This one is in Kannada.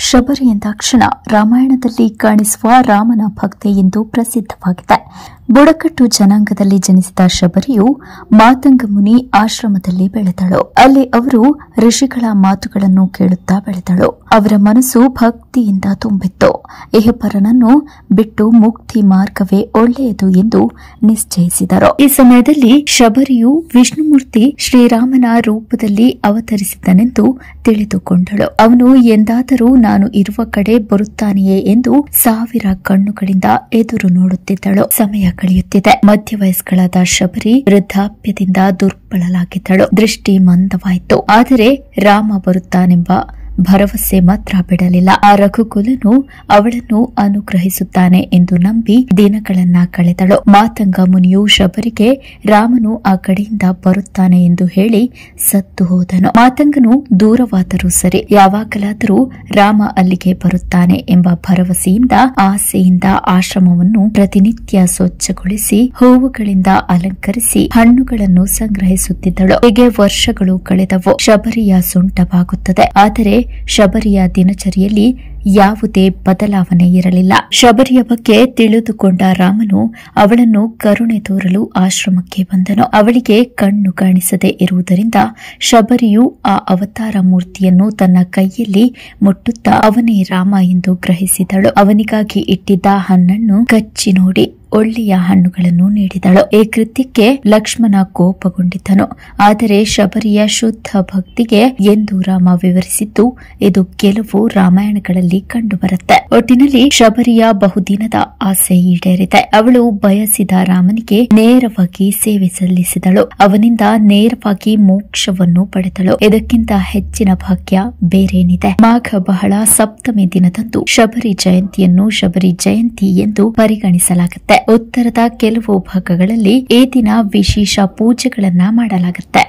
ಶಬರಿ ಎಂದಾಕ್ಷಣ ರಾಮಾಯಣದಲ್ಲಿ ಕಾಣಿಸುವ ರಾಮನ ಭಕ್ತೆ ಎಂದು ಪ್ರಸಿದ್ಧವಾಗಿದೆ ಬುಡಕಟ್ಟು ಜನಾಂಗದಲ್ಲಿ ಜನಿಸಿದ ಶಬರಿಯು ಮಾತಂಗ ಮುನಿ ಆಶ್ರಮದಲ್ಲಿ ಬೆಳೆದಳು ಅಲ್ಲಿ ಅವರು ಋಷಿಗಳ ಮಾತುಗಳನ್ನು ಕೇಳುತ್ತಾ ಬೆಳೆದಳು ಅವರ ಮನಸ್ಸು ಭಕ್ತಿಯಿಂದ ತುಂಬಿತ್ತು ಇಹಪರನನ್ನು ಬಿಟ್ಟು ಮುಕ್ತಿ ಮಾರ್ಗವೇ ಒಳ್ಳೆಯದು ಎಂದು ನಿಶ್ಚಯಿಸಿದರು ಈ ಸಮಯದಲ್ಲಿ ಶಬರಿಯು ವಿಷ್ಣುಮೂರ್ತಿ ಶ್ರೀರಾಮನ ರೂಪದಲ್ಲಿ ಅವತರಿಸಿದ್ದನೆಂದು ತಿಳಿದುಕೊಂಡಳು ಅವನು ಎಂದಾದರೂ ನಾನು ಇರುವ ಕಡೆ ಬರುತ್ತಾನೆಯೇ ಎಂದು ಸಾವಿರ ಕಣ್ಣುಗಳಿಂದ ಎದುರು ನೋಡುತ್ತಿದ್ದಳು ಸಮಯ ಕಳೆಯುತ್ತಿದೆ ಮಧ್ಯವಯಸ್ಕಳಾದ ಶಬರಿ ವೃದ್ಧಾಪ್ಯದಿಂದ ದುರ್ಬಲಳಾಗಿದ್ದಳು ದೃಷ್ಟಿ ಮಂದವಾಯಿತು ಆದರೆ ರಾಮ ಬರುತ್ತಾನೆಂಬ ಭರವಸೆ ಮಾತ್ರ ಬಿಡಲಿಲ್ಲ ಆ ರಘುಕುಲನು ಅವಳನ್ನು ಅನುಗ್ರಹಿಸುತ್ತಾನೆ ಎಂದು ನಂಬಿ ದಿನಗಳನ್ನ ಕಳೆದಳು ಮಾತಂಗ ಮುನಿಯು ಶಬರಿಗೆ ರಾಮನು ಆ ಕಡೆಯಿಂದ ಬರುತ್ತಾನೆ ಎಂದು ಹೇಳಿ ಸತ್ತು ಹೋದನು ಮಾತಂಗನು ದೂರವಾದರೂ ಸರಿ ಯಾವಾಗಲಾದರೂ ರಾಮ ಅಲ್ಲಿಗೆ ಬರುತ್ತಾನೆ ಎಂಬ ಭರವಸೆಯಿಂದ ಆಸೆಯಿಂದ ಆಶ್ರಮವನ್ನು ಪ್ರತಿನಿತ್ಯ ಸ್ವಚ್ಛಗೊಳಿಸಿ ಹೂವುಗಳಿಂದ ಅಲಂಕರಿಸಿ ಹಣ್ಣುಗಳನ್ನು ಸಂಗ್ರಹಿಸುತ್ತಿದ್ದಳು ಹೀಗೆ ವರ್ಷಗಳು ಕಳೆದವು ಶಬರಿಯ ಸೊಂಟವಾಗುತ್ತದೆ ಆದರೆ ಶಬರಿಯ ದಿನಚರಿಯಲ್ಲಿ ಯಾವುದೇ ಬದಲಾವಣೆ ಇರಲಿಲ್ಲ ಶಬರಿಯ ಬಗ್ಗೆ ತಿಳಿದುಕೊಂಡ ರಾಮನು ಅವಳನ್ನು ಕರುಣೆ ತೋರಲು ಆಶ್ರಮಕ್ಕೆ ಬಂದನು ಅವಳಿಗೆ ಕಣ್ಣು ಕಾಣಿಸದೆ ಇರುವುದರಿಂದ ಶಬರಿಯು ಆ ಅವತಾರ ಮೂರ್ತಿಯನ್ನು ತನ್ನ ಕೈಯಲ್ಲಿ ಮುಟ್ಟುತ್ತಾ ಅವನೇ ರಾಮ ಎಂದು ಗ್ರಹಿಸಿದಳು ಅವನಿಗಾಗಿ ಇಟ್ಟಿದ್ದ ಹಣ್ಣನ್ನು ಕಚ್ಚಿ ನೋಡಿ ಒಳ್ಳೆಯ ಹಣ್ಣುಗಳನ್ನು ನೀಡಿದಳು ಈ ಕೃತ್ಯಕ್ಕೆ ಲಕ್ಷ್ಮಣ ಕೋಪಗೊಂಡಿದ್ದನು ಆದರೆ ಶಬರಿಯ ಶುದ್ಧ ಭಕ್ತಿಗೆ ಎಂದು ರಾಮ ವಿವರಿಸಿದ್ದು ಇದು ಕೆಲವು ರಾಮಾಯಣಗಳಲ್ಲಿ ಕಂಡುಬರುತ್ತೆ ಒಟ್ಟಿನಲ್ಲಿ ಶಬರಿಯ ಬಹುದಿನದ ಆಸೆ ಈಡೇರಿದೆ ಅವಳು ಬಯಸಿದ ರಾಮನಿಗೆ ನೇರವಾಗಿ ಸೇವೆ ಸಲ್ಲಿಸಿದಳು ಅವನಿಂದ ನೇರವಾಗಿ ಮೋಕ್ಷವನ್ನು ಪಡೆದಳು ಇದಕ್ಕಿಂತ ಹೆಚ್ಚಿನ ಭಾಗ್ಯ ಬೇರೇನಿದೆ ಮಾಘ ಬಹಳ ಸಪ್ತಮಿ ದಿನದಂದು ಶಬರಿ ಜಯಂತಿಯನ್ನು ಶಬರಿ ಜಯಂತಿ ಎಂದು ಪರಿಗಣಿಸಲಾಗುತ್ತೆ ಉತ್ತರದ ಕೆಲವು ಭಾಗಗಳಲ್ಲಿ ಈ ದಿನ ವಿಶೇಷ ಪೂಜೆಗಳನ್ನ ಮಾಡಲಾಗುತ್ತೆ